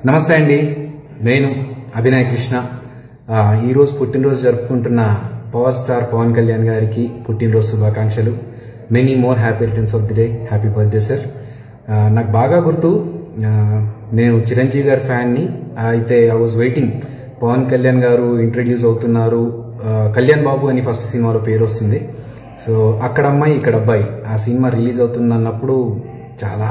నమస్తే అండి నేను అభినయ్ కృష్ణ ఆ, ఈరోజు పుట్టినరోజు జరుపుకుంటున్న పవర్ స్టార్ పవన్ కళ్యాణ్ గారికి పుట్టినరోజు శుభాకాంక్షలు many more happy returns of the day happy birthday sir నాకు బాగా గుర్తు ఆ, నేను చిరంజీవి గారి ఫ్యాన్ని అయితే I was waiting Pawan Kalyan garu introduce అవుతున్నారు ఆ, కళ్యాణ్ బాబు అని ఫస్ట్ సినిమాలో పేరు వస్తుంది సో అక్కడ అమ్మాయి ఇక్కడ అబ్బాయి ఆ సినిమా రిలీజ్ అవుతుంది అన్నప్పుడు చాలా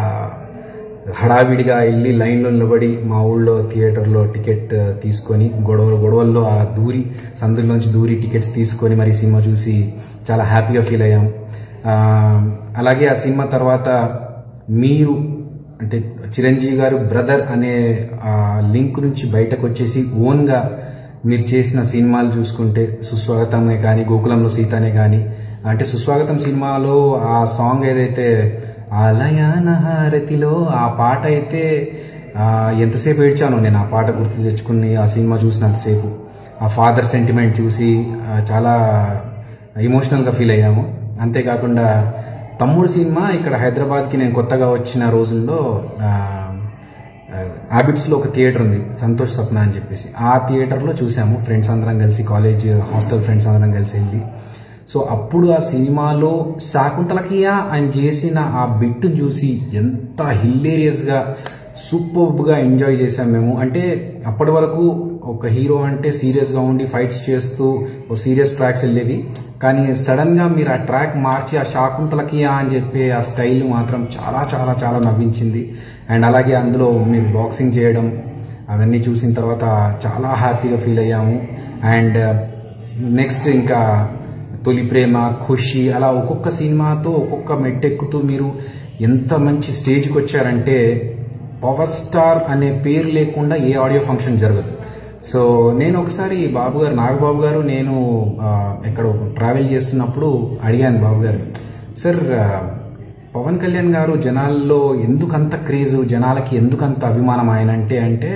హడావిడిగా వెళ్ళి లైన్లో నిలబడి మా ఊళ్ళో థియేటర్లో టికెట్ ఆ, తీసుకొని గొడవ గొడవల్లో ఆ దూరి సందుల్లోంచి దూరి టికెట్స్ తీసుకొని మరి సినిమా చూసి చాలా హ్యాపీగా ఫీల్ అయ్యాం ఆ, అలాగే ఆ సినిమా తర్వాత మీరు అంటే చిరంజీవి గారు బ్రదర్ అనే ఆ లింక్ నుంచి బయటకు వచ్చేసి ఓన్గా మీరు చేసిన సినిమాలు చూసుకుంటే సుస్వాగతమే కానీ గోకులంలో సీతనే కానీ అంటే సుస్వాగతం సినిమాలో ఆ సాంగ్ ఏదైతే ఆలయాన హారతిలో ఆ పాట అయితే ఆ, ఎంతసేపు ఏడ్చానో నేను ఆ పాట గుర్తు తెచ్చుకుని ఆ సినిమా చూసినంతసేపు ఆ ఫాదర్ సెంటిమెంట్ చూసి ఆ, చాలా ఎమోషనల్గా ఫీల్ అయ్యాము అంతేకాకుండా తమ్ముడు సినిమా ఇక్కడ హైదరాబాద్కి నేను కొత్తగా వచ్చిన రోజుల్లో ఆ, హ్యాబిట్స్లో ఒక థియేటర్ ఉంది సంతోష్ సప్న అని చెప్పేసి ఆ థియేటర్లో చూసాము ఫ్రెండ్స్ అందరం కలిసి కాలేజ్ హాస్టల్ ఫ్రెండ్స్ అందరం కలిసి వెళ్ళి సో అప్పుడు ఆ సినిమాలో శాకుంతలకియా ఆయన చేసిన ఆ బిట్ చూసి ఎంత హిల్లేరియస్గా సూపర్బ్గా ఎంజాయ్ చేసాం మేము అంటే అప్పటి వరకు ఒక హీరో అంటే సీరియస్గా ఉండి ఫైట్స్ చేస్తూ ఓ సీరియస్ ట్రాక్స్ వెళ్ళేవి కానీ సడన్గా మీరు ఆ ట్రాక్ మార్చి ఆ శాకుంతలకియా అని చెప్పి ఆ స్టైల్ మాత్రం చాలా చాలా చాలా నవ్వించింది అండ్ అలాగే అందులో మీరు బాక్సింగ్ చేయడం అవన్నీ చూసిన తర్వాత చాలా హ్యాపీగా ఫీల్ అయ్యాము అండ్ నెక్స్ట్ ఇంకా తొలి ప్రేమ ఖుషి అలా ఒక్కొక్క సినిమాతో ఒక్కొక్క మెట్టెక్కుతూ మీరు ఎంత మంచి స్టేజ్కి వచ్చారంటే పవర్ స్టార్ అనే పేరు లేకుండా ఏ ఆడియో ఫంక్షన్ జరగదు సో నేను ఒకసారి బాబు గారు నాగబాబు గారు నేను ఆ, ఎక్కడో ట్రావెల్ చేస్తున్నప్పుడు అడిగాను బాబు గారు సార్ ఆ, పవన్ కళ్యాణ్ గారు జనాల్లో ఎందుకంత క్రేజు జనాలకి ఎందుకంత అభిమానం ఆయన అంటే అంటే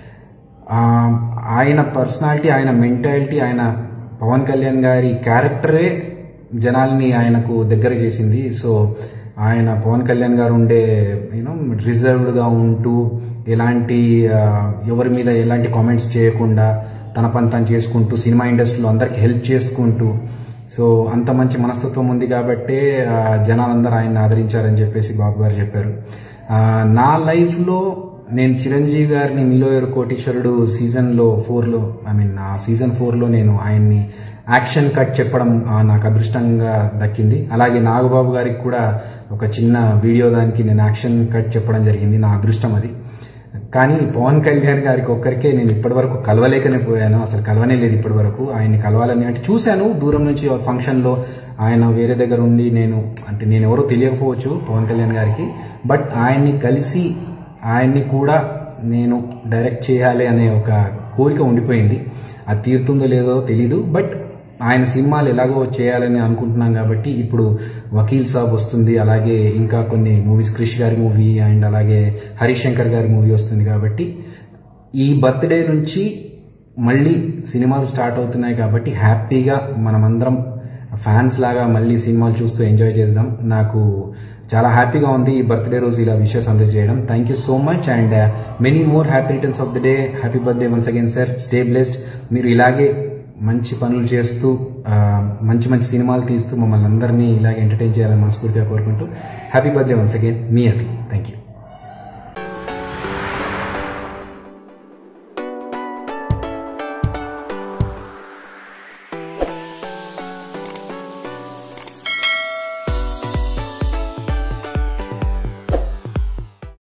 ఆ, ఆయన పర్సనాలిటీ ఆయన మెంటాలిటీ ఆయన పవన్ కళ్యాణ్ గారి క్యారెక్టరే జనాల్ని ఆయనకు దగ్గర చేసింది సో ఆయన పవన్ కళ్యాణ్ గారు ఉండే యూనో రిజర్వ్డ్గా ఉంటూ ఎలాంటి ఆ, ఎవరి మీద ఎలాంటి కామెంట్స్ చేయకుండా తన పని తను చేసుకుంటూ సినిమా ఇండస్ట్రీలో అందరికి హెల్ప్ చేసుకుంటూ సో అంత మంచి మనస్తత్వం ఉంది కాబట్టే ఆ, జనాలందరూ ఆయన్ని ఆదరించారని చెప్పేసి బాబు గారు చెప్పారు ఆ, నా లైఫ్లో నేను చిరంజీవి గారిని మీలో ఎవరు కోటీశ్వరుడు సీజన్లో ఫోర్లో ఐ మీన్ ఆ సీజన్ ఫోర్లో నేను ఆయన్ని యాక్షన్ కట్ చెప్పడం ఆ, నాకు అదృష్టంగా దక్కింది అలాగే నాగబాబు గారికి కూడా ఒక చిన్న వీడియో దానికి నేను యాక్షన్ కట్ చెప్పడం జరిగింది నా అదృష్టం అది కానీ పవన్ కళ్యాణ్ గారికి ఒక్కరికే నేను ఇప్పటివరకు కలవలేకనే పోయాను అసలు కలవనే లేదు ఇప్పటివరకు ఆయన్ని కలవాలని అంటే చూశాను దూరం నుంచి ఫంక్షన్లో ఆయన వేరే దగ్గర ఉండి నేను అంటే నేను ఎవరో తెలియకపోవచ్చు పవన్ కళ్యాణ్ గారికి బట్ ఆయన్ని కలిసి ఆయన్ని కూడా నేను డైరెక్ట్ చేయాలి అనే ఒక కోరిక ఉండిపోయింది అది తీరుతుందో లేదో తెలీదు బట్ ఆయన సినిమాలు ఎలాగో చేయాలని అనుకుంటున్నాం కాబట్టి ఇప్పుడు వకీల్ సాబ్ వస్తుంది అలాగే ఇంకా కొన్ని మూవీస్ క్రిష్ గారి మూవీ అండ్ అలాగే హరీష్ శంకర్ గారి మూవీ వస్తుంది కాబట్టి ఈ బర్త్డే నుంచి మళ్ళీ సినిమాలు స్టార్ట్ అవుతున్నాయి కాబట్టి హ్యాపీగా మనమందరం ఫ్యాన్స్ లాగా మళ్ళీ సినిమాలు చూస్తూ ఎంజాయ్ చేద్దాం నాకు చాలా హ్యాపీగా ఉంది ఈ బర్త్డే రోజు ఇలా విషెస్ అందజేయడం thank you so much and many more happy returns of the day happy birthday once again sir stay blessed మీరు ఇలాగే మంచి పనులు చేస్తూ ఆ, మంచి మంచి సినిమాలు తీస్తూ మమ్మల్ని అందరినీ ఇలాగే ఎంటర్టైన్ చేయాలని మనస్ఫూర్తిగా కోరుకుంటూ హ్యాపీ బర్త్డే వన్స్ అగైన్ మీ అభి థ్యాంక్ యూ